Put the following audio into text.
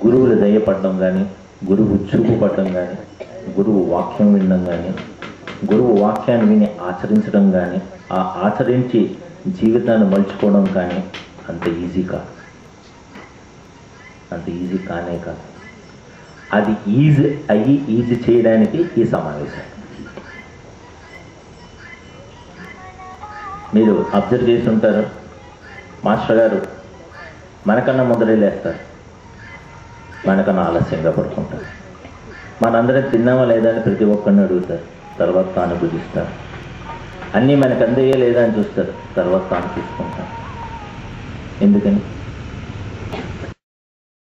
గురువులు దయపడడం కానీ గురువు చూపు పడడం కానీ గురువు వాక్యం వినడం కానీ గురువు వాక్యాన్ని విని ఆచరించడం కానీ ఆ ఆచరించి జీవితాన్ని మలుచుకోవడం కానీ అంత ఈజీ కాదు అంత ఈజీ కానే కాదు అది ఈజీ అయ్యి ఈజీ చేయడానికి ఈ సమావేశం మీరు అబ్జర్వ్ చేసి ఉంటారు మాస్టర్ గారు మనకన్నా మొదలే లేస్తారు మనకన్నా ఆలస్యంగా పడుకుంటారు మనందరం తిన్నామా లేదా అని ప్రతి ఒక్కరిని అడుగుతారు తర్వాత తాను భుజిస్తారు అన్నీ మనకు అందేయే లేదా అని చూస్తారు తర్వాత తాను తీసుకుంటారు ఎందుకని